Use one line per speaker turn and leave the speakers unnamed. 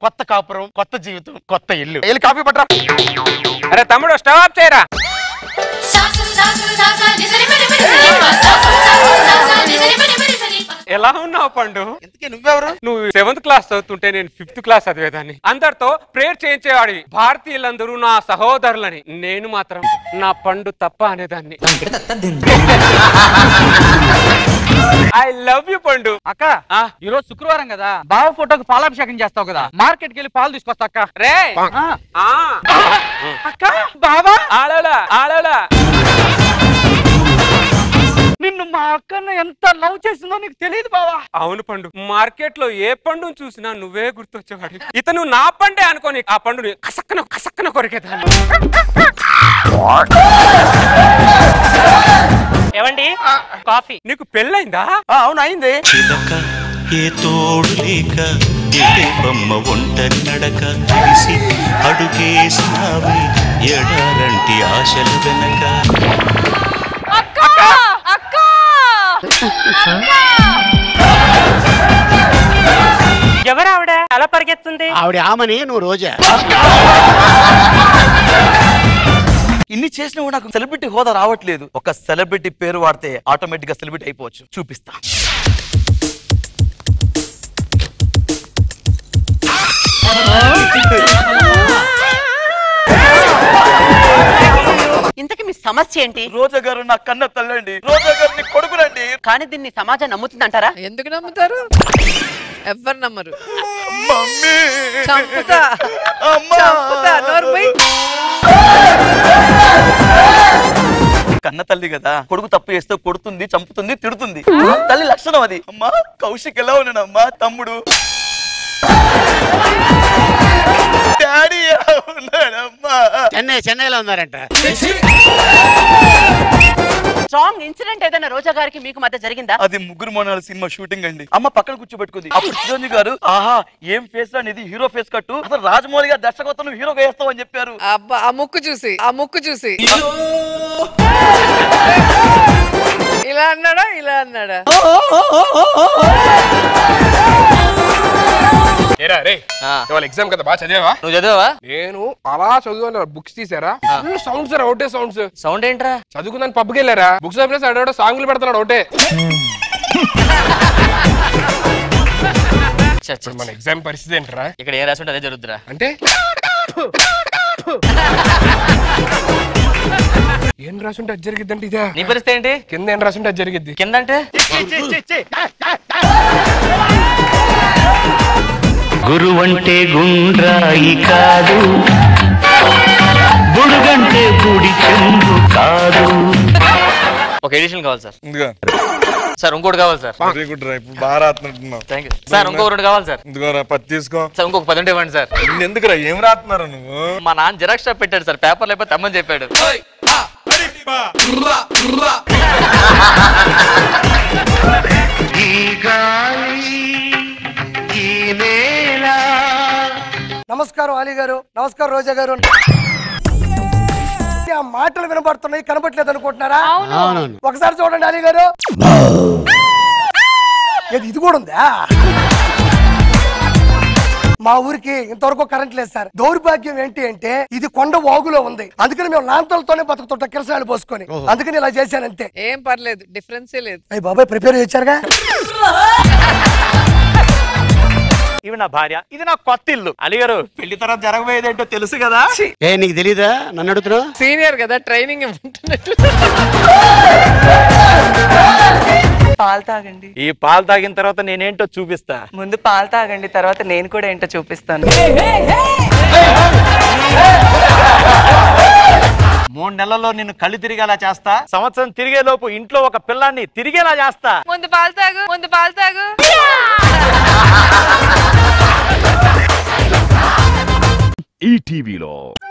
కొత్త కాపురం కొత్త జీవితం కొత్త ఇల్లు వెళ్ళి కాఫీ పట్టరా
అరే తమ్ముడు స్టవ్ ఆఫ్ చేయరా
సాసు సాసు సాసా నిజరి పడి పడి సరిపా సాసు సాసు సాసా నిజరి పడి పడి సరిపా
ఎలా ఉన్నావు పండు
ఇంతకీ నువ్వెవరు
నువ్వు సెవెంత్ క్లాస్ చదువుతుంటే నేను ఫిఫ్త్ క్లాస్ చదివేదాన్ని అందరితో ప్రేయర్ చేయించేవాడి భారతీయులందరూ నా సహోదరులని నేను మాత్రం నా పండు తప్ప అనేదాన్ని ఐ లవ్ యూ పండు
అక్క ఈ రోజు శుక్రవారం కదా బావ ఫోటోకి పాలాభిషేకం చేస్తావు కదా మార్కెట్ కి వెళ్ళి పాలు తీసుకొస్తా అక్క
రే
ఆ,
ఆ.
అక్క బావా
ఆడోలా ఆడోలా
నిన్ను మా అక్కను ఎంత లవ్ చేసిందో నీకు తెలియదు బావా
అవును పండు మార్కెట్ లో ఏ పండును చూసినా నువ్వే గుర్తొచ్చేవాడు ఇతను నా పండే అనుకోని ఆ పండుని కసక్కన కసక్కన కొరికేదాన్ని
ఏమండి కాఫీ
నీకు పెళ్ళైందా
ఆ, అవును అయింది
చిలక ఏ తోడు లేక ఎటే బొమ్మ ఒంటరి నడక తెలిసి అడుగేసినావి ఎడారంటి ఆశల వెనక
ఎవరు ఆవిడ అలా పరిగెత్తుంది
ఆవిడ ఆమని నువ్వు రోజా
ఇన్ని చేసినా కూడా నాకు సెలబ్రిటీ హోదా రావట్లేదు ఒక సెలబ్రిటీ పేరు వాడితే ఆటోమేటిక్ గా సెలబ్రిటీ అయిపోవచ్చు చూపిస్తా
ఇంతకి మీ సమస్య ఏంటి
రోజా గారు నా కన్న తల్లండి రోజా గారు నీ కొడుకునండి
కానీ దీన్ని సమాజం నమ్ముతుందంటారా
ఎందుకు నమ్ముతారు ఎవ్వరు నమ్మరు
మమ్మీ
చంపుతా
అమ్మా
చంపుతా నోరు మూయ్.
కన్న తల్లి కదా కొడుకు తప్పు చేస్తే కొడుతుంది చంపుతుంది తిడుతుంది తల్లి లక్షణం అది అమ్మా కౌశిక్ ఎలా ఉన్నాడమ్మా తమ్ముడు డాడీ ఎలా ఉన్నాడమ్మా
చెన్నై చెన్నైలో ఉన్నారంట
స్ట్రాంగ్ ఇన్సిడెంట్ ఏదైనా రోజా గారికి మీకు మధ్య జరిగిందా
అది ముగ్గురు మోనాల సినిమా షూటింగ్ అండి అమ్మ పక్కన కూర్చోబెట్టుకుంది అప్పుడు చిరంజీవి గారు ఆహా ఏం ఫేస్ రా ఇది హీరో ఫేస్ కట్టు అసలు రాజమౌళి గారు దర్శకత్వం నువ్వు హీరోగా వేస్తావు అని చెప్పారు
అబ్బా ఆ ముక్కు చూసి ఆ ముక్కు చూసి ఇలా అన్నాడా ఇలా అన్నాడా
ఏరా రే ఇవాళ ఎగ్జామ్ కదా బాగా చదివావా
నువ్వు చదివావా
నేను అలా చదువు బుక్స్ తీసారా ఫుల్ సౌండ్స్ రా ఒకటే సౌండ్స్
సౌండ్ ఏంట్రా
చదువుకుందని పబ్కి వెళ్ళారా బుక్స్ చదివిన అడవాడు సాంగ్లు పెడుతున్నాడు ఒకటే
చ్చ, చ్చ,
ఇప్పుడు మన
చ్చ.
ఎగ్జామ్ పరిస్థితి ఏంట్రా
ఇక్కడ ఏం రాసి ఉంటే అదే జరుగుతురా
అంటే ఏం రాసుంటే అది జరిగిద్ది అంటే ఇదే
నీ పరిస్థితి ఏంటి
కింద ఏం రాసుంటే అది జరిగిద్ది
కిందంటే
గురువంటే గుండ్రాయి కాదు బుడుగంటే గుడి చెందు కాదు
ఒక ఎడిషన్ కావాలి సార్
ఇదిగో
సార్ ఇంకోటి కావాలి సార్
వెరీ గుడ్ రా ఇప్పుడు బాగా రాస్తున్నట్టున్నావు
థ్యాంక్ యూ సార్ ఇంకో రెండు కావాలి సార్
ఇదిగో రా పత్తి తీసుకో
సార్ ఇంకొక పది ఉంటే ఇవ్వండి సార్
ఎందుకురా ఏం రాస్తున్నారు నువ్వు
మా నాన్న జిరాక్స్ షాప్ పెట్టాడు సార్ పేపర్ లేకపోతే తెమ్మని చెప్పాడు
ఈ గాలి ఈ నేల
నమస్కారం అలీ గారు నమస్కారం రోజా గారు ఆ మాటలు వినబడుతున్నాయి కనబట్లేదు అనుకుంటున్నారా
అవునవును
ఒకసారి చూడండి అలీ గారు ఏది ఇది కూడా ఉందా మా ఊరికి ఇంతవరకు కరెంట్ లేదు సార్ దౌర్భాగ్యం ఏంటి అంటే ఇది కొండ వాగులో ఉంది అందుకని మేము లాంతలతోనే బతుకుతుంటాం కిరసనాలు పోసుకొని అందుకని ఇలా చేశాను అంతే
ఏం పర్లేదు డిఫరెన్సే లేదు
అయ్యి బాబాయ్ ప్రిపేర్ చేశారుగా
ఇవి నా భార్య ఇది నా కొత్త ఇల్లు అలిగారు
పెళ్లి తర్వాత జరగబోయేది ఏంటో తెలుసు కదా
ఏ నీకు తెలీదా నన్ను అడుగుతున్నావు
సీనియర్ కదా ట్రైనింగ్ ఇవ్వమంటున్నట్టు
పాలు తాగండి
ఈ పాలు తాగిన తర్వాత నేనేంటో చూపిస్తా
ముందు పాలు తాగండి తర్వాత నేను కూడా ఏంటో చూపిస్తాను
మూడు నెలల్లో నిన్ను కళ్ళు తిరిగేలా చేస్తా సంవత్సరం తిరిగే లోపు ఇంట్లో ఒక పిల్లాన్ని తిరిగేలా చేస్తా
ముందు పాలు తాగు ముందు పాలు తాగు
ఈటీవీలో